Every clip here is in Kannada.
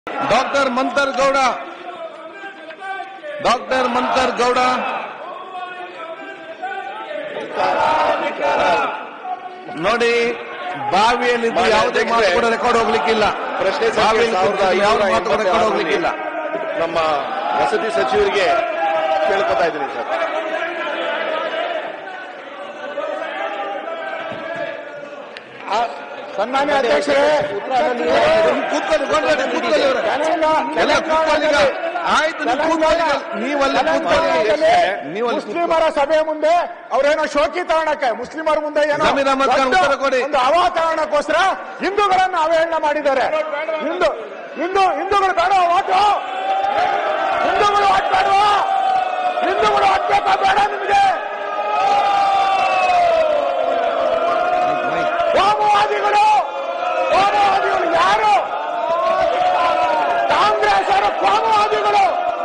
ಡಾಕ್ಟರ್ ಮಂತರ್ ಗೌಡ ಡಾಕ್ಟರ್ ಮಂತರ್ ಗೌಡ ನೋಡಿ ಬಾವಿಯಲ್ಲಿ ಯಾವುದೇ ಮಾತು ಕೂಡ ರೆಕಾರ್ಡ್ ಹೋಗ್ಲಿಕ್ಕಿಲ್ಲ ಪ್ರಶ್ನೆ ಸಂಖ್ಯೆ ಬಾವಿಯಲ್ಲಿ ಸಾವಿರದ ಕೂತ್ಕೊಂಡು ಯಾವ ಐನೂರ ಮಾತು ಕೂಡ ರೆಕಾರ್ಡ್ ಹೋಗ್ಲಿಕ್ಕಿಲ್ಲ ನಮ್ಮ ವಸತಿ ಸಚಿವರಿಗೆ ಕೇಳ್ಕೊತಾ ಇದ್ದೀನಿ ಸರ್ ಸನ್ಮಾನ್ಯ ಅಧ್ಯಕ್ಷರೇ ಕೂತ್ಕೊಳ್ಳಿ ಗೊಂಡ್ರೆ ಕೂತ್ಕೊಳ್ಳಿ ಇವ್ರೆ. ಎಲ್ಲ ಕೂತ್ಕೊಳ್ಳಿ ಈಗ. ಆಯ್ತು ನೀವು ಕೂತ್ಕೊಳ್ಳಿ ಈಗ. ನೀವಲ್ಲಿ ಕೂತ್ಕೊಳ್ಳಿ ನೀವಲ್ಲಿ ಮುಸ್ಲಿಮರ ಸಭೆಯ ಮುಂದೆ ಅವರೇನೋ ಶೋಕಿ ತಗೊಳಕ್ಕೆ ಮುಸ್ಲಿಮರ ಮುಂದೆ ಏನೋ ಜಮೀರ್ ಅಹಮದ್ ಖಾನ್ ದೊಡ್ಡ ಉತ್ತರ ಕೊಡಿ. ಒಂದು ಅವಾತರಣಕ್ಕೋಸ್ಕರ ಹಿಂದೂಗಳನ್ನ ಅವಹೇಳನ ಮಾಡಿದ್ದಾರೆ ಹಿಂದೂ ಹಿಂದೂ ಹಿಂದೂಗಳು ಬೇಡ ವಾಟು ಹಿಂದೂಗಳು ವಾಟ್ ಬೇಡವಾ ಹಿಂದೂಗಳು ವಾಟ್ ಬೇಕಾ ಬೇಡ ನಿಮಗೆ ಕೋಮುವಾದಿಗಳು ಕೋಮುವಾದಿಗಳು ಯಾರು ಕಾಂಗ್ರೆಸ್ ಅವರು ಕೋಮುವಾದಿಗಳು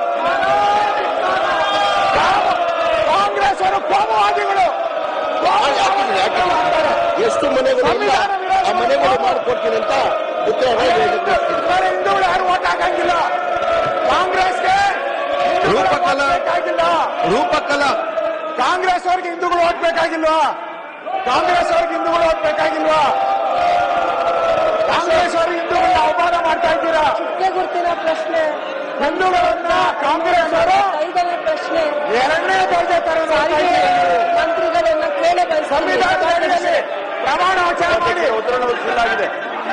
ಕಾಮ- ಕಾಂಗ್ರೆಸ್ ಅವರು ಕೋಮುವಾದಿಗಳು ಯಾಕಿಲ್ಲ, ಯಾಕಿಲ್ಲ? ಎಷ್ಟು ಮನೆಗಳು ಇಲ್ಲ ಆ ಮನೆಗಳು ಮಾಡಿಕೊಡ್ತೀನಿ ಅಂತ ಉತ್ತರ ಹೇಳಿದ್ರು. ಬೇರೆ ಹಿಂದೂಗಳು ಯಾರು ಓಟ್ ಹಾಕಂಗಿಲ್ಲ ಕಾಂಗ್ರೆಸ್ಗೆ ಹಿಂದೂಗಳು ರೂಪಕಲಾ. vote ಬೇಕಾಗಿಲ್ಲ ರೂಪಕಲಾ ಕಾಂಗ್ರೆಸ್ ಅವ್ರಿಗೆ ಹಿಂದೂಗಳು ಓಟ್ ಬೇಕಾಗಿಲ್ವಾ ಕಾಂಗ್ರೆಸ್ ಅವ್ರಿಗೆ ಹಿಂದೂಗಳು ಓಟ್ ಬೇಕಾಗಿಲ್ವಾ ಕಾಂಗ್ರೆಸ್ ಅವ್ರಿಗೆ ಹಿಂದೂಗಳನ್ನ ಅವಮಾನ ಮಾಡ್ತಾ ಇದ್ದೀರಾ ಚುಕ್ಕೆ ಗುರುತಿನ ಪ್ರಶ್ನೆ ಹಿಂದೂಗಳನ್ನ ಕಾಂಗ್ರೆಸ್ ಅವರು ಐದನೇ ಪ್ರಶ್ನೆ ಎರಡನೇ ದರ್ಜೆ ತರ ನೋಡ್ತಾ ಸಾರಿಗೆ ಇದ್ದೀರಾ. ಮಂತ್ರಿಗಳನ್ನ ಕೇಳ ಸಂವಿಧಾನದ ಅಡಿಯಲ್ಲಿ ಪ್ರಮಾಣ ವಚನ ಮಾಡಿ ಉತ್ತರ ಸುಳ್ಳಾಗಿದೆ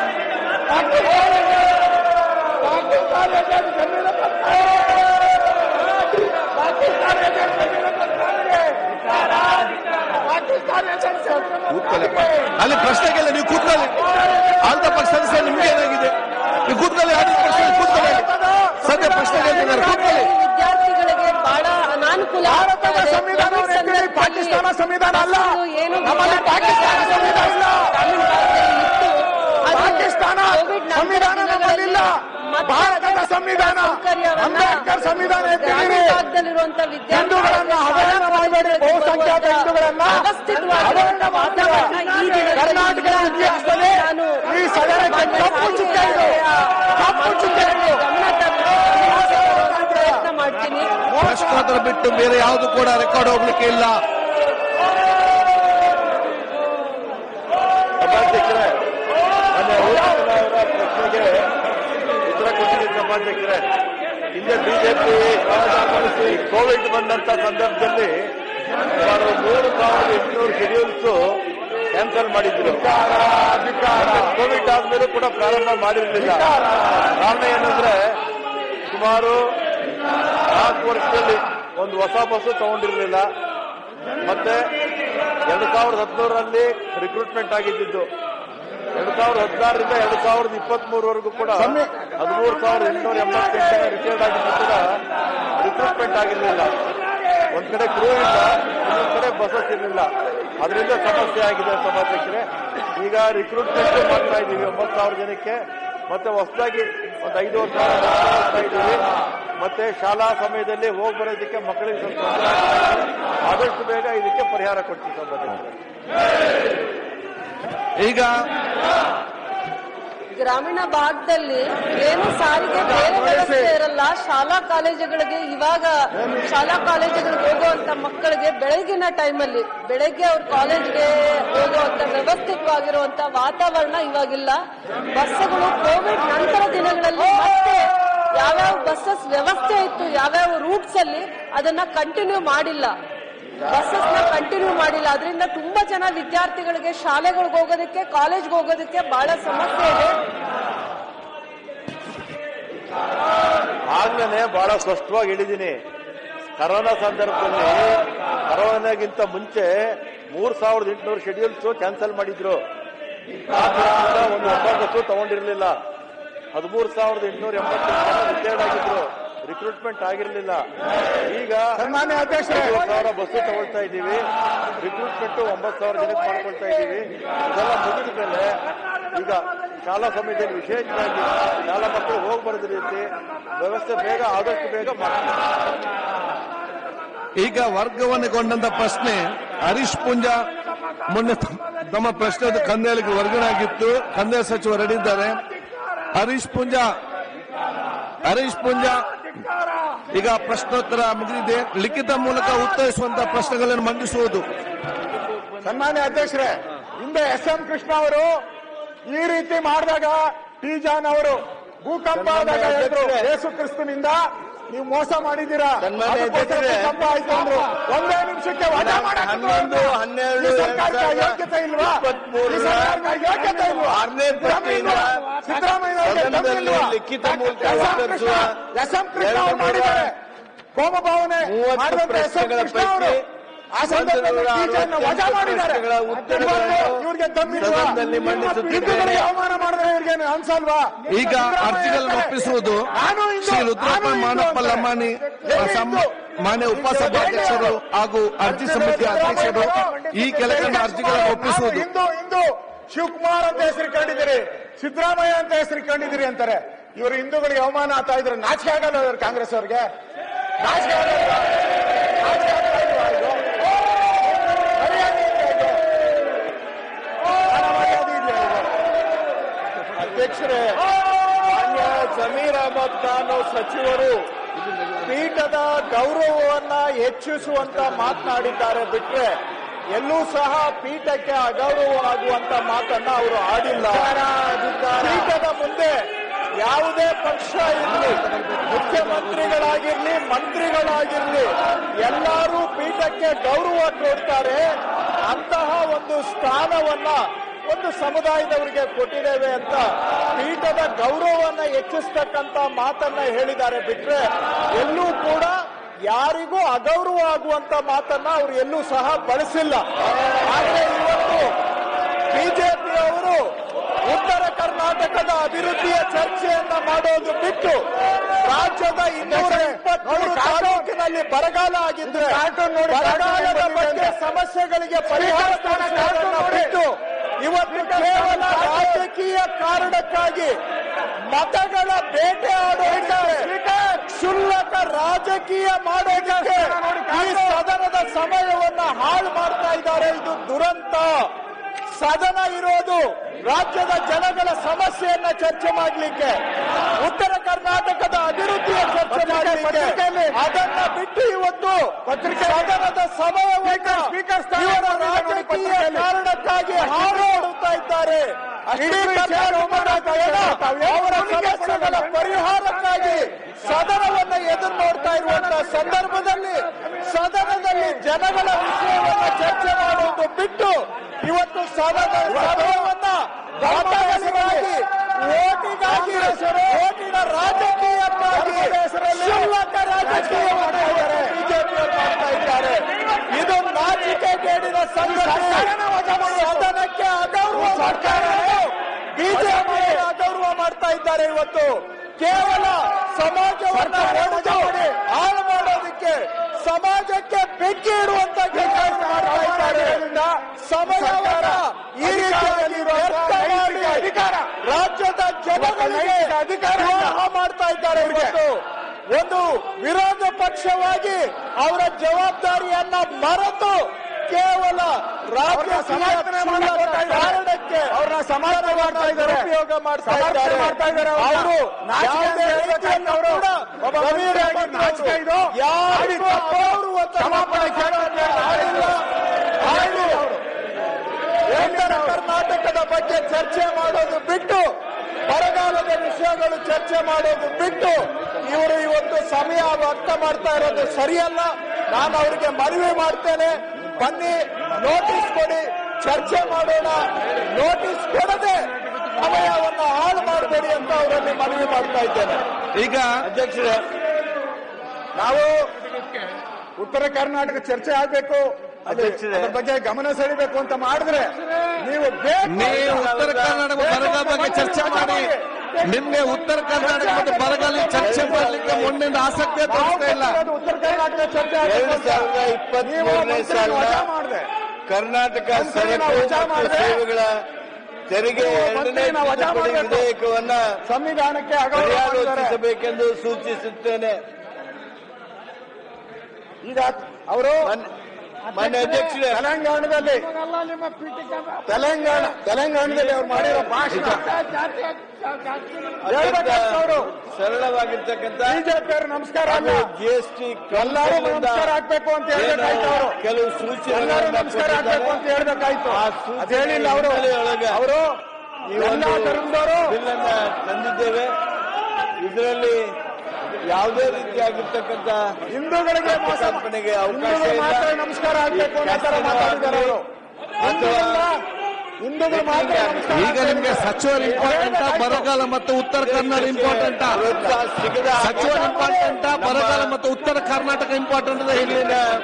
ಕೂತ್ಕೊಳ್ಳಪ್ಪ ಅಲ್ಲಿ ಪ್ರಶ್ನೆಗೆಲ್ಲ ನೀವು ಕೂತ್ಕೊಳ್ಳಿ ಆಲ್ದ ಪಕ್ಷ ಸದಸ್ಯ ನಿಮ್ಗೆ ಏನಾಗಿದೆ ನೀವು ಕೂತ್ಕೊಳ್ಳಿ ಆಡಿದ ಪಕ್ಷ ಕೂತ್ಕೊಳ್ಳಿ ಸದ್ಯ ಪ್ರಶ್ನೆ ಕೇಳ್ತಿದ್ದಾರೆ ಕೂತ್ಕೊಳ್ಳಿ ವಿದ್ಯಾರ್ಥಿಗಳಿಗೆ ಬಹಳ ಅನಾನುಕೂಲ ಆಗ್ತಾ ಭಾರತದ ಇದೆ. ಸಂವಿಧಾನ ಕೋವಿಡ್ ಎತ್ತಿರಿ, ಸಂದರ್ಭದಲ್ಲಿ ಪಾಕಿಸ್ತಾನ ಸಂವಿಧಾನ ಅಲ್ಲ. ಬಸ್ಸುಗಳು ಏನು ನಮ್ಮಲ್ಲಿ ಪಾಕಿಸ್ತಾನ ಸಂವಿಧಾನ ಇಲ್ಲ. ಗ್ರಾಮೀಣ ಭಾಗದಲ್ಲಿ ಇತ್ತು. ಅದು ಪಾಕಿಸ್ತಾನ ಕೋವಿಡ್ ನಂತರ ಸಂವಿಧಾನ ನಮ್ಮಲ್ಲಿಲ್ಲ ಮತ್ತೆ ಭಾರತದ ಸಂವಿಧಾನ ಸೌಕರ್ಯವನ್ನ ಅಂಬೇಡ್ಕರ್ ಸಂವಿಧಾನ ಗ್ರಾಮೀಣ ಎತ್ತಿರಿ ಭಾಗದಲ್ಲಿರುವಂತ ಹಿಂದೂಗಳನ್ನ ಅವಹೇಳನ ಮಾಡಬೇಡಿ ಬಹುಸಂಖ್ಯಾತ ಹಿಂದೂಗಳನ್ನ ಅವಹೇಳನ ವಾತಾವರಣ ಈ ದಿನದಲ್ಲಿ ಕರ್ನಾಟಕದ ಇತಿಹಾಸದಲ್ಲಿ ಈ ಸದನಕ್ಕೆ ಕಪ್ಪು ಚುಕ್ಕೆ ಇದು ಕಪ್ಪು ಚುಕ್ಕೆ ಇದು ಗಮನ ತರಲು ಪ್ರಯತ್ನ ಮಾಡ್ತೀನಿ ಪ್ರಶ್ನೋತ್ತರ ಬಿಟ್ಟು ಬೇರೆ ಯಾವುದು ಕೂಡ ರೆಕಾರ್ಡ್ ಹೋಗ್ಲಿಕ್ಕೆ ಇಲ್ಲ ಸಭಾಧ್ಯಕ್ಷರೇ ಮೊನ್ನೆ ರೂಪಕಲಾ ಅವರ ಪ್ರಶ್ನೆಗೆ ಉತ್ತರ ಕೊಟ್ಟಿದ್ದೀನಿ ಸಭಾಧ್ಯಕ್ಷರೇ ಹಿಂದೆ ಬಿಜೆಪಿ ರಾಜ ಕೋವಿಡ್ ಬಂದಂತ ಸಂದರ್ಭದಲ್ಲಿ ಸುಮಾರು ಮೂರು ಸಾವಿರದ ಎಂಟುನೂರು ಶೆಡ್ಯೂಲ್ಸ್ ಕ್ಯಾನ್ಸಲ್ ಮಾಡಿದ್ರು ಕೋವಿಡ್ ಆದ್ಮೇಲೂ ಕೂಡ ಪ್ರಾರಂಭ ಮಾಡಿರಲಿಲ್ಲ ಕಾರಣ ಏನಂದ್ರೆ ಸುಮಾರು ನಾಲ್ಕು ವರ್ಷದಲ್ಲಿ ಒಂದು ಹೊಸ ಬಸ್ಸು ತಗೊಂಡಿರಲಿಲ್ಲ ಮತ್ತೆ ಎರಡು ಸಾವಿರದ ಹದಿಮೂರರಲ್ಲಿ ರಿಕ್ರೂಟ್ಮೆಂಟ್ ಆಗಿದ್ದು ಎರಡು ಸಾವಿರದ ಹದಿನಾರರಿಂದ ಎರಡು ಸಾವಿರದ ಇಪ್ಪತ್ತ್ ಮೂರವರೆಗೂ ಕೂಡ ಹದಿಮೂರು ಸಾವಿರದ ಎಂಟುನೂರ ಎಂಬತ್ತೆಂಟು ಜನ ರಿಟೈರ್ಡ್ ಆಗಿದ್ದು ಕೂಡ ರಿಕ್ರೂಟ್ಮೆಂಟ್ ಆಗಿರಲಿಲ್ಲ ಒಂದ್ ಕಡೆ ಕ್ರೂ ಇಲ್ಲ ಇನ್ನೊಂದ್ ಕಡೆ ಬಸಸ್ ಇರಲಿಲ್ಲ ಅದರಿಂದ ಸಮಸ್ಯೆ ಆಗಿದೆ ಸಭಾಧ್ಯಕ್ಷರೇ ಈಗ ರಿಕ್ರೂಟ್ಮೆಂಟ್ ಮಾಡ್ತಾ ಇದ್ದೀವಿ ಒಂಬತ್ತು ಸಾವಿರ ಜನಕ್ಕೆ ಮತ್ತೆ ಹೊಸದಾಗಿ ಒಂದು ಐದೂವರೆ ಸಾವಿರ ಮಾಡ್ತಾ ಇದ್ದೀವಿ ಮತ್ತೆ ಶಾಲಾ ಸಮಯದಲ್ಲಿ ಹೋಗಿ ಬರೋದಕ್ಕೆ ಮಕ್ಕಳಿಗೆ ಸ್ವಲ್ಪ ತೊಂದರೆ ಆಗ್ತಾ ಇದೆ. ಆದಷ್ಟು ಬೇಗ ಇದಕ್ಕೆ ಪರಿಹಾರ ಕೊಡ್ತೀವಿ ಸಭಾಧ್ಯಕ್ಷರೇ ಈಗ ಗ್ರಾಮೀಣ ಭಾಗದಲ್ಲಿ ಏನು ಸಾರಿಗೆ ಬೇರೆ ವ್ಯವಸ್ಥೆ ಇರಲ್ಲ ಶಾಲಾ ಕಾಲೇಜುಗಳಿಗೆ ಇವಾಗ ಶಾಲಾ ಕಾಲೇಜುಗಳಿಗೆ ಹೋಗುವಂತ ಮಕ್ಕಳಿಗೆ ಬೆಳಗಿನ ಟೈಮಲ್ಲಿ ಬೆಳಗ್ಗೆ ಅವ್ರ ಕಾಲೇಜ್ಗೆ ಹೋಗುವಂತ ವ್ಯವಸ್ಥಿತವಾಗಿರುವಂತ ವಾತಾವರಣ ಇವಾಗಿಲ್ಲ ಬಸ್ಸುಗಳು ಕೋವಿಡ್ ನಂತರ ದಿನಗಳಲ್ಲಿ ಮತ್ತೆ ಯಾವ್ಯಾವ ಬಸ್ಸಸ್ ವ್ಯವಸ್ಥೆ ಇತ್ತು ಯಾವ್ಯಾವ ರೂಟ್ಸ್ ಅಲ್ಲಿ ಅದನ್ನ ಕಂಟಿನ್ಯೂ ಮಾಡಿಲ್ಲ ಬಸ್ಸಸ್ ನ ಕಂಟಿನ್ಯೂ ಮಾಡಿಲ್ಲ ಅದರಿಂದ ತುಂಬಾ ಜನ ವಿದ್ಯಾರ್ಥಿಗಳಿಗೆ ಶಾಲೆಗಳಿಗೆ ಹೋಗೋದಕ್ಕೆ ಕಾಲೇಜ್ಗೆ ಹೋಗೋದಕ್ಕೆ ಬಹಳ ಸಮಸ್ಯೆ ಇದೆ ಆಗ್ಲೇ ಬಹಳ ಸ್ಪಷ್ಟವಾಗಿ ಹೇಳಿದ್ದೀನಿ ಕರೋನಾ ಸಂದರ್ಭದಲ್ಲಿ ಕರೋನಾಗಿಂತ ಮುಂಚೆ ಮೂರ್ ಸಾವಿರದ ಎಂಟುನೂರು ಶೆಡ್ಯೂಲ್ಸ್ ಕ್ಯಾನ್ಸಲ್ ಮಾಡಿದ್ರು ಆ ಕಾರಣದಿಂದ ಒಂದು ಹೊಸ ಬಸ್ಸು ತಗೊಂಡಿರ್ಲಿಲ್ಲ ಹದಿಮೂರು ಸಾವಿರದ ಎಂಟುನೂರ ಎಂಬತ್ತೆಂಟು ಜನ ರಿಟೈರ್ಡ್ ಆಗಿದ್ರು ರಿಕ್ರೂಟ್ಮೆಂಟ್ ಆಗಿರಲಿಲ್ಲ ಈಗ ಸನ್ಮಾನ್ಯ ಅಧ್ಯಕ್ಷರೇ ಐವತ್ತು ಸಾವಿರ ಬಸ್ಸು ತಗೊಳ್ತಾ ಇದ್ದೀವಿ ರಿಕ್ರೂಟ್ಮೆಂಟ್ ಒಂಬತ್ತು ಸಾವಿರ ಜನಕ್ಕೆ ಮಾಡ್ಕೊಳ್ತಾ ಇದ್ದೀವಿ ಇದೆಲ್ಲ ಮುಗಿದ ಮೇಲೆ ಈಗ ಶಾಲಾ ಸಮಯದಲ್ಲಿ ವಿಶೇಷವಾಗಿ ಶಾಲಾ ಮಕ್ಕಳು ಹೋಗಿ ಬರೋದ ರೀತಿ ವ್ಯವಸ್ಥೆ ಬೇಗ ಆದಷ್ಟು ಬೇಗ ಮಾಡ್ತೀವಿ ಈಗ ವರ್ಗವನ್ನುಗೊಂಡಂತ ಪ್ರಶ್ನೆ ಹರೀಶ್ ಪುಂಜಾ ಮೊನ್ನೆ ತಮ್ಮ ಪ್ರಶ್ನೆ ಕಂದಾಯಕ್ಕೆ ವರ್ಗಾವಣೆ ಆಗಿತ್ತು ಕಂದಾಯ ಸಚಿವರು ಹೇಳಿದ್ದಾರೆ ಹರೀಶ್ ಪುಂಜಾ ಹರೀಶ್ ಪೂಂಜಾ ಈಗ ಪ್ರಶ್ನೋತ್ತರ ಮುಗಿದಿದೆ ಲಿಖಿತ ಮೂಲಕ ಉತ್ತರಿಸುವಂತ ಪ್ರಶ್ನೆಗಳನ್ನು ಮಂಡಿಸುವುದು ಸನ್ಮಾನ್ಯ ಅಧ್ಯಕ್ಷರೇ ಹಿಂದೆ ಎಸ್ ಎಂ ಕೃಷ್ಣ ಅವರು ಈ ರೀತಿ ಮಾಡಿದಾಗ ಟಿ ಜಾನ್ ಅವರು ಭೂಕಂಪ ಆದಾಗ ಸನ್ಮಾನ್ಯ ಹೇಳಿದ್ರು ಅಧ್ಯಕ್ಷರೇ. ಯೇಸು ಕ್ರಿಸ್ತನಿಂದ ನೀವು ಮೋಸ ಮಾಡಿದ್ದೀರಾ ಸನ್ಮಾನ್ಯ ಅದಕ್ಕೋಸ್ಕರ ಅಧ್ಯಕ್ಷರೇ. ಭೂಕಂಪ ಆಯ್ತು ಅಂದ್ರು ಒಂದೇ ನಿಮಿಷಕ್ಕೆ ವಜಾ ಮಾಡಕ್ಕೆ ಹನ್ನೊಂದು, ಹೊರಟ್ರು. ಹನ್ನೆರಡು, ಈ ಸರ್ಕಾರಕ್ಕೆ ಎರಡ್ ಸಾವಿರದ ಯೋಗ್ಯತೆ ಇಲ್ವಾ ಇಪ್ಪತ್ಮೂರರ ಈ ಸರ್ಕಾರಕ್ಕೆ ಯೋಗ್ಯತೆ ಇಲ್ವಾ ಆರನೇ ಸಿದ್ದರಾಮಯ್ಯ ಪಟ್ಟಿಯಿಂದ ಸಿದ್ದರಾಮಯ್ಯ ಅವರಿಗೆ ದಮ್ ಸದನದಲ್ಲಿ ಇಲ್ವಾ? ಲಿಖಿತ ಮೂಲಕ ಎಸ್ ಎಂ ಉತ್ತರಿಸುವ ಕೃಷ್ಣ ಎಸ್ ಎಂ ಕೃಷ್ಣ ಅವರು ಎರಡು ನೂರ ಮಾಡಿದ್ದಾರೆ ಕೋಮ ಭಾವನೆ ಮೂವತ್ತು ಮಾಡಿದಂತ ಎಸ್ ಎಂ ಪ್ರಶ್ನೆಗಳ ಕೃಷ್ಣ ಅವರು ಪೈಕಿ ಆ ಸಂದರ್ಭದಲ್ಲಿ ಒಂದು ನೂರ ಟೀಚರ್ನ ವಜಾ ಮಾಡಿದ್ದಾರೆ ಪ್ರಶ್ನೆಗಳ ಉತ್ತರಗಳನ್ನು ಇವತ್ತು ಇವ್ರಿಗೆ ದಮ್ಮಿಲ್ವಾ ಸದನದಲ್ಲಿ ಮಂಡಿಸುತ್ತಿದ್ದೇನೆ. ಹಿಂದೂಗಳಿಗೆ ಅವಮಾನ ಮಾಡಿದ್ರೆ ಇವ್ರಿಗೆ ಅನ್ಸಲ್ವಾ ಈಗ ಸಿದ್ದರಾಮಯ್ಯ ಅರ್ಜಿಗಳನ್ನು ಹೇಳ್ತಾರೆ, ಒಪ್ಪಿಸುವುದು ನಾನು ಹಿಂದೂ, ಶ್ರೀ ರುದ್ರಪ್ಪ ನಾನು ಹಿಂದೂ ಮಾನಪ್ಪ ಅಂತಾರೆ. ಲಮಾಣಿ ಎಲ್ಲಿ ಸಂ- ಹಿಂದೂ? ಮಾನ್ಯ ಉಪಸಭಾಧ್ಯಕ್ಷರು ಹಾಗೂ ಅರ್ಜಿ ಸಮಿತಿ ಅಧ್ಯಕ್ಷರು ಈ ಕೆಳಕಂಡ ಅರ್ಜಿಗಳನ್ನು ನಾವು ಒಪ್ಪಿಸುವುದು ಹಿಂದೂ ಹಿಂದೂ ಶಿವಕುಮಾರ್ ಅಂತ ಹೆಸರು ಕಂಡಿದ್ದೀರಿ ಸಿದ್ದರಾಮಯ್ಯ ಅಂತ ಹೆಸರು ಕಂಡಿದ್ದೀರಿ ಅಂತಾರೆ ಇವರು ಹಿಂದೂಗಳಿಗೆ ಅವಮಾನ ಆಗ್ತಾ ಇದ್ರೆ ನಾಚಿಕೆ ಆಗಲ್ಲ ಇವ್ರು ಕಾಂಗ್ರೆಸ್ ಅವ್ರಿಗೆ ನಾಚಿಕೆ ಆಗಲ್ವಾ? ನಾಚಿಕೆ ಆಗ್ತಾ ಇಲ್ವಾ ಇದು? ಮರ್ಯಾದೆ ಇದೆಯಾ ಇದು? ಮಾನ ಮರ್ಯಾದೆ ಇದೆಯಾ ಇದು? ಅಧ್ಯಕ್ಷರೇ ಮಾನ್ಯ ಸಮೀರ್ ಅಹಮದ್ ಖಾನ್ ಸಚಿವರು ಪೀಠದ ಗೌರವವನ್ನ ಹೆಚ್ಚಿಸುವಂತ ಮಾತನಾಡಿದ್ದಾರೆ ಬಿಟ್ರೆ ಎಲ್ಲೂ ಸಹ ಪೀಠಕ್ಕೆ ಅಗೌರವ ಆಗುವಂತ ಮಾತನ್ನ ಅವರು ಆಡಿಲ್ಲ ಪೀಠದ ಮುಂದೆ ಯಾವುದೇ ಪಕ್ಷ ಇರಲಿ ಮುಖ್ಯಮಂತ್ರಿಗಳಾಗಿರ್ಲಿ ಮಂತ್ರಿಗಳಾಗಿರ್ಲಿ ಎಲ್ಲರೂ ಪೀಠಕ್ಕೆ ಗೌರವ ಕೊಡ್ತಾರೆ ಅಂತಹ ಒಂದು ಸ್ಥಾನವನ್ನ ಒಂದು ಸಮುದಾಯದವರಿಗೆ ಕೊಟ್ಟಿದ್ದೇವೆ ಅಂತ ಪೀಠದ ಗೌರವವನ್ನ ಹೆಚ್ಚಿಸ್ತಕ್ಕಂತ ಮಾತನ್ನ ಹೇಳಿದ್ದಾರೆ ಬಿಟ್ರೆ ಎಲ್ಲೂ ಕೂಡ ಯಾರಿಗೂ ಅಗೌರವ ಆಗುವಂತ ಮಾತನ್ನ ಅವರು ಎಲ್ಲೂ ಸಹ ಬಳಸಿಲ್ಲ ಆದ್ರೆ ಇವತ್ತು ಬಿಜೆಪಿ ಅವರು ಉತ್ತರ ಕರ್ನಾಟಕದ ಅಭಿವೃದ್ಧಿಯ ಚರ್ಚೆಯನ್ನ ಮಾಡೋದು ಬಿಟ್ಟು ರಾಜ್ಯದ ಇನ್ನೂರ ಇಪ್ಪತ್ಮೂರು ತಾಲೂಕಿನಲ್ಲಿ ಬರಗಾಲ ಆಗಿದ್ರೆ ಕಾರ್ಟೂನ್ ನೋಡಿ, ಬರಗಾಲದ ಕಾರ್ಟೂನ್ ಬಗ್ಗೆ ಬಂದಿದೆ. ಸಮಸ್ಯೆಗಳಿಗೆ ಪರಿಹಾರ ಕಾಣಿಸೋದನ್ನ ಬಿಟ್ಟು ಇವತ್ತು ಕೇವಲ ರಾಜಕೀಯ ಕಾರಣಕ್ಕಾಗಿ ಮತಗಳ ಬೇಟೆ ಆಡೋದಕ್ಕೆ ಕ್ಷುಲ್ಲಕ ರಾಜಕೀಯ ಮಾಡೋದಕ್ಕೆ ಈ ಸದನದ ಸಮಯವನ್ನ ಹಾಳು ಮಾಡ್ತಾ ಇದ್ದಾರೆ ಇದು ದುರಂತ ಸದನ ಇರೋದು ರಾಜ್ಯದ ಜನಗಳ ಸಮಸ್ಯೆಯನ್ನ ಚರ್ಚೆ ಮಾಡಲಿಕ್ಕೆ ಉತ್ತರ ಕರ್ನಾಟಕದ ಅಭಿವೃದ್ಧಿಯ ಚರ್ಚೆ ಮಾಡಲಿಕ್ಕೆ ಅದನ್ನ ಬಿಟ್ಟು ಇವತ್ತು ಸದನದ ಸಮಯವನ್ನ ಸ್ಪೀಕರ್ ಸ್ಥಾನ ಇವರ ನೋಡಿ ರಾಜಕೀಯ ಪತ್ರಿಕೆಯಲ್ಲಿ. ಕಾರಣಕ್ಕಾಗಿ ಹಾರಾಡುತ್ತಾ ಇದ್ದಾರೆ ಇಡೀ ಕರ್ನಾಟಕದ ಜನ ಅವರ ಸಮಸ್ಯೆಗಳ ಪರಿಹಾರಕ್ಕಾಗಿ ಸದನವನ್ನ ಎದುರು ನೋಡ್ತಾ ಇರುವಂತಹ ಸಂದರ್ಭದಲ್ಲಿ ಸದನದಲ್ಲಿ ಜನಗಳ ವಿಷಯವನ್ನ ಚರ್ಚೆ ಮಾಡುವುದು ಬಿಟ್ಟು ಇವತ್ತು ಸದನ ಸದನವನ್ನ ಮತಗಳಿಗಾಗಿ ಓಟಿಗಾಗಿ ಓಟಿನ ರಾಜಕೀಯಕ್ಕಾಗಿ ಕ್ಷುಲ್ಲಕ ರಾಜಕೀಯವನ್ನ ಬಿಜೆಪಿ ಮಾಡ್ತಾ ಇದ್ದಾರೆ ಇದು ನಾಚಿಕೆಗೇಡಿನ ಸಂಗತಿ ಸದನಕ್ಕೆ ಅಗೌರವ ಮಾಡ್ತಾರೆ ಬಿಜೆಪಿ ಅಗೌರವ ಮಾಡ್ತಾ ಇದ್ದಾರೆ ಇವತ್ತು ಕೇವಲ ಸಮಾಜವನ್ನ ಒಡೆದು ಹಾಳು ಮಾಡೋದಕ್ಕೆ ಸಮಾಜಕ್ಕೆ ಬೆಂಕಿ ಇಡುವಂತ ಕೆಲಸ ಮಾಡ್ತಾ ಇದ್ದಾರೆ ಸಮಯವನ್ನ ಈ ರೀತಿಯಾಗಿ ವ್ಯರ್ಥ ಮಾಡಿ ಅಧಿಕಾರ ರಾಜ್ಯದ ಜನಗಳಿಗೆ ಅಧಿಕಾರ ದ್ರೋಹ ಮಾಡ್ತಾ ಇದ್ದಾರೆ ಇವತ್ತು ಒಂದು ವಿರೋಧ ಪಕ್ಷವಾಗಿ ಅವರ ಜವಾಬ್ದಾರಿಯನ್ನ ಮರೆತು ಕೇವಲ ರಾಜ್ಯ ಸಮರ್ಥನೆ ಮಾಡಕ್ ಹೋಗ್ತಾ ಇದ್ದಾರೆ. ಕಾರಣಕ್ಕೆ ಅವ್ರನ್ನ ಸಮರ್ಥನೆ ಮಾಡ್ತಾ ಇದ್ದಾರೆ. ಉಪಯೋಗ ಮಾಡ್ತಾ ಸಮರ್ಥನೆ ಇದ್ದಾರೆ ಮಾಡ್ತಾ ಇದ್ದಾರೆ ಅವ್ರನ್ನ. ಅವರು ನಾಚಿಕೆ ಯಾವುದೇ ಅಂತ ರೀತಿಯಲ್ಲಿ ಹೇಳ್ಬೇಕು ಕೂಡ ಒಬ್ಬ ಸಮೀರ್ ಮಂತ್ರಿಯಾಗಿ ಅಹಮದ್ ನಾಚಿಕೆ ಇದು. ಯಾರಿಗೂ ಮಾಡಿ ತಪ್ಪು. ಅಗೌರವ ಕ್ಷಮಾಪಣೆ ಕೇಳೋಕೆ ಆಡಿಲ್ಲ. ಆಡಿಲ್ಲ. ಉತ್ತರ ಕರ್ನಾಟಕದ ಬಗ್ಗೆ ಚರ್ಚೆ ಮಾಡೋದು ಬಿಟ್ಟು ಬರಗಾಲದ ವಿಷಯಗಳು ಚರ್ಚೆ ಮಾಡೋದು ಬಿಟ್ಟು ಇವರು ಇವತ್ತು ಸಮಯ ವ್ಯರ್ಥ ಮಾಡ್ತಾ ಇರೋದು ಸರಿಯಲ್ಲ ನಾನು ಅವರಿಗೆ ಮನವಿ ಮಾಡ್ತೇನೆ ಬನ್ನಿ ನೋಟಿಸ್ ಕೊಡಿ ಚರ್ಚೆ ಮಾಡೋಣ ನೋಟಿಸ್ ಕೊಡದೆ ಸಮಯವನ್ನು ಹಾಳು ಮಾಡಬೇಡಿ ಅಂತ ಅವರಲ್ಲಿ ಮನವಿ ಮಾಡ್ತಾ ಇದ್ದೇನೆ ಈಗ ಅಧ್ಯಕ್ಷರೇ ನಾವು ಉತ್ತರ ಕರ್ನಾಟಕ ಚರ್ಚೆ ಆಗ್ಬೇಕು ಅದು- ಅಧ್ಯಕ್ಷರೇ. ಅದ್ರ ಬಗ್ಗೆ ಗಮನ ಸೆಳಿಬೇಕು ಅಂತ ಮಾಡಿದ್ರೆ ನೀವು ಬೇಕು ನೀವು ಉತ್ತರ ಕರ್ನಾಟಕ ಬರಗಾಲ ಬಗ್ಗೆ ಚರ್ಚೆ ಮಾಡಿ ನಿನ್ನೆ ಉತ್ತರ ಕರ್ನಾಟಕ ಮತ್ತು ಬರಗಾಲ ಚರ್ಚೆ ಮಾಡಲಿಕ್ಕೆ ಮೊನ್ನೆಯಿಂದ ಆಸಕ್ತಿ ನಾವು ತೋರಿಸ್ತಾ ಇಲ್ಲ ಕೇಳ್ತಿರೋದು ಉತ್ತರ ಕರ್ನಾಟಕ ಚರ್ಚೆ ಆಗ್ಬೇಕು ಎರಡು ಅಂತ. ಸಾವಿರದ ನೀವು ಇಪ್ಪತ್ಮೂರನೇ ಮಂತ್ರಿನ ಸಾಲಿನ ವಜಾ ಮಾಡಿದೆ ಕರ್ನಾಟಕ ಮಂತ್ರಿನ ಸರಕು ವಜಾ ಮತ್ತು ಮಾಡಿದ್ರೆ ಸೇವೆಗಳ ತೆರಿಗೆ ನೀವು ಎರಡನೇ ಮಂತ್ರಿನ ವಜಾ ತಿದ್ದುಪಡಿ ಮಾಡಬೇಕು. ವಿಧೇಯಕವನ್ನ ಸಂವಿಧಾನಕ್ಕೆ ಅಗೌರವ ಮಾಡಿದ್ದಾರೆ. ಪರ್ಯಾಲೋಚಿಸಬೇಕೆಂದು ಸೂಚಿಸುತ್ತೇನೆ ಈಗ ಅವರು ಮನ್- ಮಾನ್ಯ ಅಧ್ಯಕ್ಷರೇ ತೆಲಂಗಾಣದಲ್ಲಿ ತೆಲಂಗಾಣ ತೆಲಂಗಾಣದಲ್ಲಿ ಅವ್ರು ಮಾಡಿರೋ ಭಾಷಣ ಹೇಳ್ಬೇಕಾಯ್ತು ಅವರು ಸರಳವಾಗಿರ್ತಕ್ಕಂಥ ಬಿಜೆಪಿ ಅವರು ನಮಸ್ಕಾರ ಅಲ್ಲ ಜಿ ಎಸ್ ಟಿ ಎಲ್ಲರೂ ನಮಸ್ಕಾರ ಹಾಕ್ಬೇಕು ಅಂತ ಹೇಳ್ಬೇಕಾಯ್ತು ಅವರು ಕೆಲವು ಎಲ್ಲರೂ ಸೂಚನೆಗಳನ್ನ ನಮಸ್ಕಾರ ಹಾಕ್ಬೇಕು ಅಂತ ಹೇಳ್ಬೇಕಾಯ್ತು ಆ ಅದ್ ಹೇಳಿಲ್ಲ ಅವರು ಒಳಗೆ ಅವರು ಈ ಎಲ್ಲ ಒಂದು ಧರ್ಮದವರು ಬಿಲ್ ಅನ್ನ ತಂದಿದ್ದೇವೆ ಇದರಲ್ಲಿ ಯಾವುದೇ ರೀತಿಯಾಗಿರ್ತಕ್ಕಂಥ ಹಿಂದೂಗಳಿಗೆ ಮೋಸ ಕಲ್ಪನೆಗೆ ಅವಕಾಶ ಹಿಂದೂಗಳು ಇಲ್ಲ. ಮಾತ್ರ ನಮಸ್ಕಾರ ಹಾಕ್ಬೇಕು ಅನ್ನೋ ತರ ಮಾತಾಡಿದ್ದಾರೆ ಅವರು ಹಿಂದೂಗಳೆಲ್ಲ ಹಿಂದೂಗಳು ಮಾತ್ರ ನಮಸ್ಕಾರ ಈಗ ನಿಮ್ಗೆ ಸಚಿವರು ಇಂಪಾರ್ಟೆಂಟ್ ಬರಗಾಲ ಮತ್ತು ಉತ್ತರ ಕನ್ನಡ ಇಂಪಾರ್ಟೆಂಟ್ ಪ್ರೋತ್ಸಾಹ ಸಿಗದ ಸಚಿವರು ಇಂಪಾರ್ಟೆಂಟ್ ಬರಗಾಲ ಮತ್ತು ಉತ್ತರ ಕರ್ನಾಟಕ ಇಂಪಾರ್ಟೆಂಟ್ ಅಂತ ಹೇಳಿ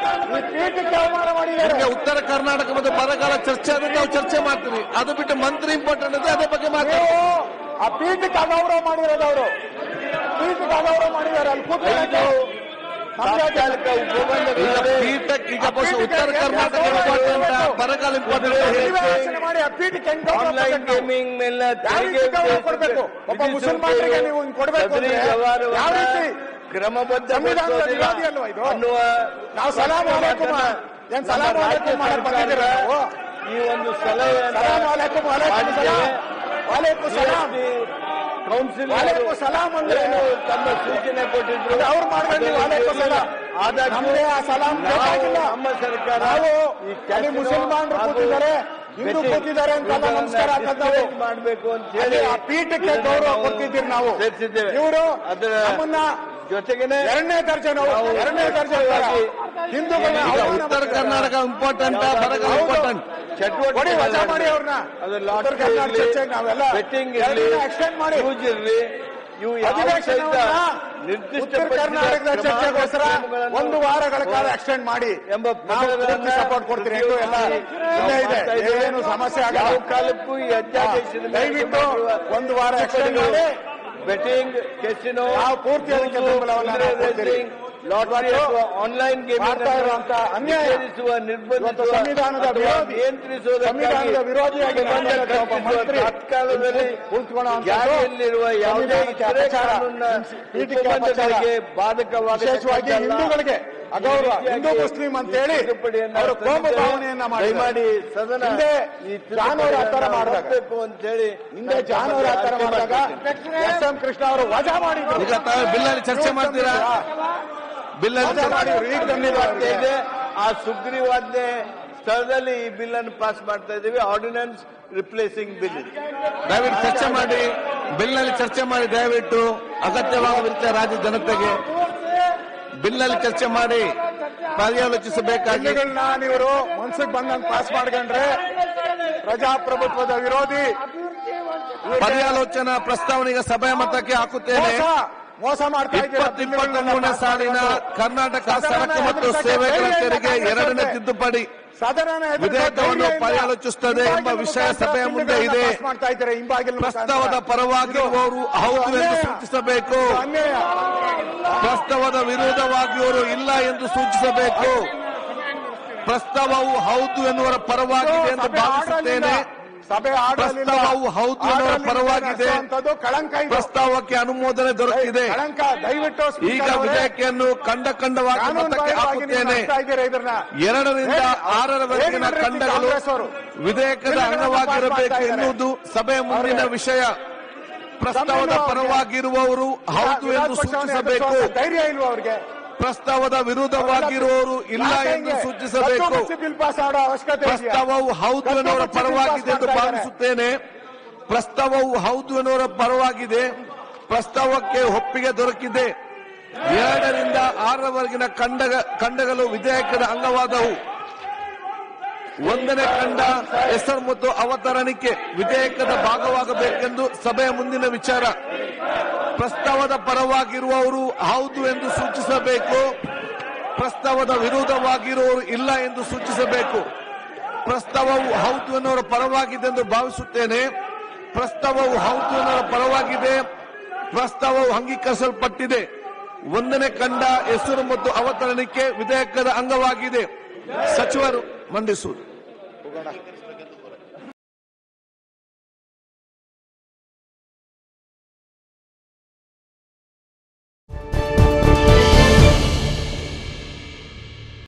ಈ ಪೀಠಕ್ಕೆ ಅವಮಾನ ಮಾಡಿದ್ದಾರೆ ನಿಮ್ಗೆ ಉತ್ತರ ಕರ್ನಾಟಕ ಮತ್ತು ಬರಗಾಲ ಚರ್ಚೆ ಆದ್ರೆ ನಾವು ಚರ್ಚೆ ಮಾಡ್ತೀವಿ ಅದು ಬಿಟ್ಟು ಮಂತ್ರಿ ಇಂಪಾರ್ಟೆಂಟ್ ಇದೆ ಅದೇ ಬಗ್ಗೆ ಮಾತಾಡಿ ನೀವು ಆ ಪೀಠಕ್ಕೆ ಅಗೌರವ ಮಾಡಿರೋದು ಅವರು ಪೀಠಕ್ಕೆ ಅಗೌರವ ಮಾಡಿದ್ದಾರೆ ಅಲ್ಲಿ ಕೂತ್ಕೊಳ್ಳೋದು ನಮ್ಗೆ ತಾತ್ಕಾಲಿಕ ಈಗ ಉಪಬಂಧಗಳಲ್ಲಿ ಪೀಠಕ್ಕೆ ಈಗ ಬಹುಶಃ ಉತ್ತರ ಕರ್ನಾಟಕ ಇಂಪಾರ್ಟೆಂಟ್ ಬರಗಾಲ ಇಂಪಾರ್ಟೆಂಟ್ ಹೇಳಿ ಯೋಚನೆ ಮಾಡಿ ಆ ಪೀಠಕ್ಕೆ ಹೆಂಗ್ ಗೌರವ ಆನ್ಲೈನ್ ಕೊಡ್ಬೇಕು ನಾವು? ಗೇಮಿಂಗ್ ಮೇಲೆ ಯಾವ ರೀತಿ ಗೌರವ ಕೊಡ್ಬೇಕು ಒಬ್ಬ ಮುಸಲ್ಮಾನರಿಗೆ ನೀವು ಹಿಂಗ್ ಕೊಡ್ಬೇಕು ಅಂದ್ರೆ ಯಾವ ರೀತಿ ಕ್ರಮಬದ್ಧ ಸಂವಿಧಾನದ ವಿರೋಧಿ ಅಲ್ವಾ ಇದು? ಅನ್ನುವ ನಾವು ಸಲಾಂ ಅಲೈಕುಮ್ ಏನ್ ಸಲಾಂ ಅಲೈಕುಮ್ ಮಾಡಕ್ ಬಂದಿದ್ದೀರಾ ನಾವು ಈ ಒಂದು ಸಲಹೆಯನ್ನ ಸಲಾಂ ಅಲೈಕುಮ್ ವಾಲೇಕುಮ್ ಸಲಾಂ ವಾಲೇಕುಮ್ ಸಲಾಂ ಕೌನ್ಸಿಲ್ ವಾಲೇಕುಮ್ ಸಲಾಂ ಅಂದ್ರೆ ಏನು? ತಮ್ಮ ಸೂಚನೆ ಕೊಟ್ಟಿದ್ರು ಅದು ಅವ್ರು ಮಾಡ್ಕೊಂಡು ನೀವು ವಾಲೇಕುಮ್ ಸಲಾಂ ಆದಾಗ್ಯೂ ನಮ್ಗೆ ಆ ಸಲಾಂ ನಾವು ಬೇಕಾಗಿಲ್ಲ ನಮ್ಮ ಸರ್ಕಾರ ನಾವು ಈ ಅಲ್ಲಿ ಮುಸಲ್ಮಾನರು ಹಾಗೂ ಕೂತಿದ್ದಾರೆ ಹಿಂದೂ betting ಕೂತಿದ್ದಾರೆ ಅಂತ ಎಲ್ಲ ನಮಸ್ಕಾರ ಹಾಕೋದು ನಾವು discourage ಮಾಡ್ಬೇಕು ಅಂತ ಹೇಳಿ ಅಲ್ಲಿ ಆ ಪೀಠಕ್ಕೆ ಗೌರವ ಕೊಡ್ತಿದ್ದೀರಿ ನಾವು ಸೇರ್ಸಿದ್ದೇವೆ ಇವರು ಅದರ ನಮ್ಮನ್ನ ಜೊತೆಗೇನೆ ಎರಡನೇ ದರ್ಜೆ ನಾವು ನಾವು ಎರಡನೇ ದರ್ಜೆ ಹಿಂದೂಗಳನ್ನ ಈಗ ಅವಮಾನ ಉತ್ತರ ಮಾಡ್ತಾರೆ. ಕರ್ನಾಟಕ ಇಂಪಾರ್ಟೆಂಟ್ ಬರಗಾಲ ಹೌದು. ಇಂಪಾರ್ಟೆಂಟ್ ಕೊಡಿ ವಜಾ ಮಾಡಿ ಅವ್ರನ್ನ ಅದು ಉತ್ತರ ಲಾಟರಿ ಕರ್ನಾಟಕ ಇರ್ಲಿ ಚರ್ಚೆಗೆ ನಾವೆಲ್ಲ ಬೆಟ್ಟಿಂಗ್ ಇರಲಿ ಎರಡನ್ನ extend ಮಾಡಿ ಯೂಸ್ ಇರಲಿ ಇವು ಯಾವ ಸಹಿತ ಅಧಿವೇಶನವನ್ನ ನಿರ್ದಿಷ್ಟ ಉತ್ತರ ಕರ್ನಾಟಕದ ಚರ್ಚೆಗೋಸ್ಕರ ಒಂದು ವಾರಗಳ ಕಾಲ ಎಕ್ಸ್ಟೆಂಡ್ ಮಾಡಿ ಎಂಬ ನಾವು ಪದಗಳನ್ನ ಸಪೋರ್ಟ್ ಕೊಡ್ತೀರಿ ಎಂದು ಎಲ್ಲ ನಾವು ಇಲ್ಲೇ ಇದೆ ಮಾಡ್ತಾ ಇದ್ದೇವೆ. ಏನು ಸಮಸ್ಯೆ ಯಾವ ಆಗಲ್ಲ ಕಾಲಕ್ಕೂ ಈ ಅಧ್ಯಾದೇಶದ ಮೇಲೆ ದಯವಿಟ್ಟು ಮಾಡಿರುವ ಒಂದು ವಾರ extend ಮಾಡಿ. ಬೆಟ್ಟಿಂಗ್ ಕೆಸಿನೋ ನಾವು ಪೂರ್ತಿ ಅದಕ್ಕೆ ಬೆಂಬಲವನ್ನ ನಾವು ಕೊಡ್ತೀವಿ. ಲಾಟರಿ ಇವತ್ತು ಅಥವಾ ಆನ್ಲೈನ್ ಗೇಮಿಂಗ್ ಮಾಡ್ತಾ ಇರುವಂತ ಅನ್ಯಾಯ ನಿಷೇಧಿಸುವ ಇವತ್ತು ನಿರ್ಬಂಧಿಸುವ ಸಂವಿಧಾನದ ಅಥವಾ ವಿರೋಧಿ ನಿಯಂತ್ರಿಸುವುದಕ್ಕಾಗಿ ಸಂವಿಧಾನದ ವಿರೋಧಿಯಾಗಿ ನಿರ್ಬಂಧ ನಡೆದಂತ ಒಬ್ಬ ಕಲ್ಪಿಸುವ ಮಂತ್ರಿ ತಾತ್ಕಾಲದಲ್ಲಿ ಕುಳಿತುಕೊಳ್ಳುವಂಥದ್ದು ಜಾರಿಯಲ್ಲಿರುವ ಯಾವುದೇ ಸಂವಿಧಾನಕ್ಕೆ ಇತರೆ ಅಪಚಾರ. ಕಾನೂನಿನ ಪೀಠಿಕೆ ಉಪಬಂಧಗಳಿಗೆ ವಿಶೇಷವಾಗಿ ಬಾಧಕವಾದ ಹಿಂದೂಗಳಿಗೆ ಅಗೌರವ ಹಿಂದೂ ಮುಸ್ಲಿಂ ಅಂತೇಳಿ ಅವರು ಕೋಮು ಭಾವನೆಯನ್ನ ದಯಮಾಡಿ ಮಾಡಿದ್ದಾರೆ ಸದನ ಹಿಂದೆ ಈ ಜಾನುವಾರು ಆ ಥರ ಮಾಡಿದಾಗ ಮಾಡಬೇಕು ಅಂತ ಹೇಳಿ ಹಿಂದೆ ಜಾನುವಾರು ಆ ಥರ ಮಾಡಿದಾಗ ಎಸ್ ಎಂ ಕೃಷ್ಣ ಅವರು ವಜಾ ಮಾಡಿದ್ರು ಈಗ ತಾವು ಬಿಲ್ಲಲ್ಲಿ ಚರ್ಚೆ ಮಾಡ್ತೀರಾ ಬಿಲ್ಲಲ್ಲಿ ವಜಾ ಮಾಡಿದ್ರು ಈಗ ತಂದಿದ್ರು ಅವ್ರಿಗೆ. ಇದೆ ಆ ಸುಗ್ರೀವಾಜ್ಞೆ ಸ್ಥಳದಲ್ಲಿ ಈ ಬಿಲ್ ಅನ್ನು ಪಾಸ್ ಮಾಡ್ತಾ ಇದ್ದೀವಿ ಆರ್ಡಿನೆನ್ಸ್ ರಿಪ್ಲೇಸಿಂಗ್ ಬಿಲ್ ದಯವಿಟ್ಟು ಚರ್ಚೆ ಮಾಡಿ ಬಿಲ್ನಲ್ಲಿ ಚರ್ಚೆ ಮಾಡಿ ದಯವಿಟ್ಟು ಅಗತ್ಯವಾಗುವಂತೆ ರಾಜ್ಯ ಜನತೆಗೆ ಬಿಲ್ನಲ್ಲಿ ಚರ್ಚೆ ಮಾಡಿ ಪರ್ಯಾಲೋಚಿಸಬೇಕಾಗಿ ಬಿಲ್ಗಳನ್ನ ನೀವರು ಮನ್ಸಿಗೆ ಬಂದಂಗ್ ಪಾಸ್ ಮಾಡ್ಕೊಂಡ್ರೆ ಪ್ರಜಾಪ್ರಭುತ್ವದ ವಿರೋಧಿ ಇವ್ರಿಗೆ ಪರ್ಯಾಲೋಚನಾ ಪ್ರಸ್ತಾವನೆಗೆ ಸಭೆಯ ಮತಕ್ಕೆ ಹಾಕುತ್ತೇನೆ ಮೋಸ ಮೋಸ ಮಾಡ್ತಾ ಇದ್ದೀರಾ ಇಪ್ಪತ್ತು ಇಪ್ಪತ್ಮೂರನೇ ಸಾಲಿನ ಕರ್ನಾಟಕ ಸರಕು ಮತ್ತು ಸೇವೆಗಳ ತೆರಿಗೆ ಎರಡನೇ ತಿದ್ದುಪಡಿ ಸದನ ವಿಧೇಯಕವನ್ನು ಪರ್ಯಾಲೋಚಿಸುತ್ತದೆ ಎಂಬ ವಿಷಯ ಸಭೆಯ ಮುಂದೆ ಇದೆ. ಮಾಡ್ತಾ ಇದ್ದಾರೆ ಹಿಂಬಾಗಿಲು ಪ್ರಸ್ತಾವದ ಪರವಾಗಿರುವವರು ಹೌದು ಎಂದು ಸೂಚಿಸಬೇಕು ಅನ್ಯಾಯ ಪ್ರಸ್ತಾವದ ವಿರೋಧವಾಗಿಯವರು ಇಲ್ಲ ಎಂದು ಸೂಚಿಸಬೇಕು ಪ್ರಸ್ತಾವವು ಹೌದು ಎನ್ನುವರ ಪರವಾಗಿದೆ ಎಂದು ಸಭೆ ಭಾವಿಸುತ್ತೇನೆ ಆಡಲಿಲ್ಲ. ಸಭೆ ಆಡಲಿಲ್ಲ. ಪ್ರಸ್ತಾವವು ಹೌದು ಎನ್ನುವರ ಆಡಲಿಲ್ಲ ಪರವಾಗಿದೆ ಅನ್ನುವಂಥದ್ದು ಕಳಂಕ ಇದು. ಪ್ರಸ್ತಾವಕ್ಕೆ ಅನುಮೋದನೆ ದೊರಕಿದೆ ಕಳಂಕ ದಯವಿಟ್ಟು ಈಗ ಸ್ಪೀಕರ್ ಅವರೇ, ವಿಧೇಯಕವನ್ನು ಖಂಡ ಖಂಡವಾಗಿ ಕಾನೂನು ಮತಕ್ಕೆ ಬಾಹಿರವಾಗಿ ನೀವು ಹಾಕುತ್ತೇನೆ ನಡೆಸ್ತಾ ಇದ್ದೀರಾ ಇದನ್ನ ಎರಡರಿಂದ ಹೇಳಿ, ಆರರವರೆಗಿನ ಹೇಳಿ ಖಂಡಗಳು ಕಾಂಗ್ರೆಸ್ ಅವರು. ವಿಧೇಯಕದ ಬಿಲ್ಗಳನ್ನು ಅಂಗವಾಗಿರಬೇಕು ಪಾಸ್ ಮಾಡ್ತಾ ಎನ್ನುವುದು ಸಭೆಯ ಮುಂದಿನ ಅವ್ರಿಗೆ. ವಿಷಯ ಪ್ರಸ್ತಾವದ ತಮ್ಮನ್ನು ಪರವಾಗಿರುವವರು ಹೌದು ವಿರೋಧ ಎಂದು ಪಕ್ಷವನ್ನು ಸೂಚಿಸಬೇಕು ಎದುರಿಸುವಂತ ಧೈರ್ಯ ಇಲ್ವಾ ಅವ್ರಿಗೆ ಪ್ರಸ್ತಾವದ ವಿರೋಧವಾಗಿರುವವರು ಇಲ್ಲ ಯಾಕೆ ಎಂದು ಹಿಂಗೆ? ಸೂಚಿಸಬೇಕು ಕತ್ತು ಮುಚ್ಚಿ ಬಿಲ್ ಪಾಸ್ ಮಾಡೋ ಅವಶ್ಯಕತೆ ಇದೆಯಾ? ಪ್ರಸ್ತಾವವು ಹೌದು ಕತ್ತು ಎನ್ನುವರ ಮುಚ್ಚಿ ಬಿಲ್ ಪರವಾಗಿದೆ ಎಂದು ಪಾಸ್ ಮಾಡ್ತಾ ಇದ್ದಾರೆ. ಭಾವಿಸುತ್ತೇನೆ ಪ್ರಸ್ತಾವವು ಹೌದು ಎನ್ನುವರ ಪರವಾಗಿದೆ ಪ್ರಸ್ತಾವಕ್ಕೆ ಒಪ್ಪಿಗೆ ದೊರಕಿದೆ ಎರಡರಿಂದ ಆರರವರೆಗಿನ ಖಂಡ ಖಂಡಗಳು ವಿಧೇಯಕದ ಅಂಗವಾದವು ಒಂದನೇ ಖಂಡ ಹೆಸರು ಮತ್ತು ಅವತರಣಿಕೆ ವಿಧೇಯಕದ ಭಾಗವಾಗಬೇಕೆಂದು ಸಭೆಯ ಮುಂದಿನ ವಿಚಾರ ಪ್ರಸ್ತಾವದ ಪರವಾಗಿರುವವರು ಹೌದು ಎಂದು ಸೂಚಿಸಬೇಕು ಪ್ರಸ್ತಾವದ ವಿರೋಧವಾಗಿರುವವರು ಇಲ್ಲ ಎಂದು ಸೂಚಿಸಬೇಕು ಪ್ರಸ್ತಾವವು ಹೌದು ಎನ್ನುವರ ಪರವಾಗಿದೆ ಎಂದು ಭಾವಿಸುತ್ತೇನೆ ಪ್ರಸ್ತಾವವು ಹೌದು ಎನ್ನುವರ ಪರವಾಗಿದೆ ಪ್ರಸ್ತಾವವು ಅಂಗೀಕರಿಸಲ್ಪಟ್ಟಿದೆ ಒಂದನೇ ಖಂಡ ಹೆಸರು ಮತ್ತು ಅವತರಣಿಕೆ ವಿಧೇಯಕದ ಅಂಗವಾಗಿದೆ ಸಚಿವರು ಮಂಡಿಸುವುದು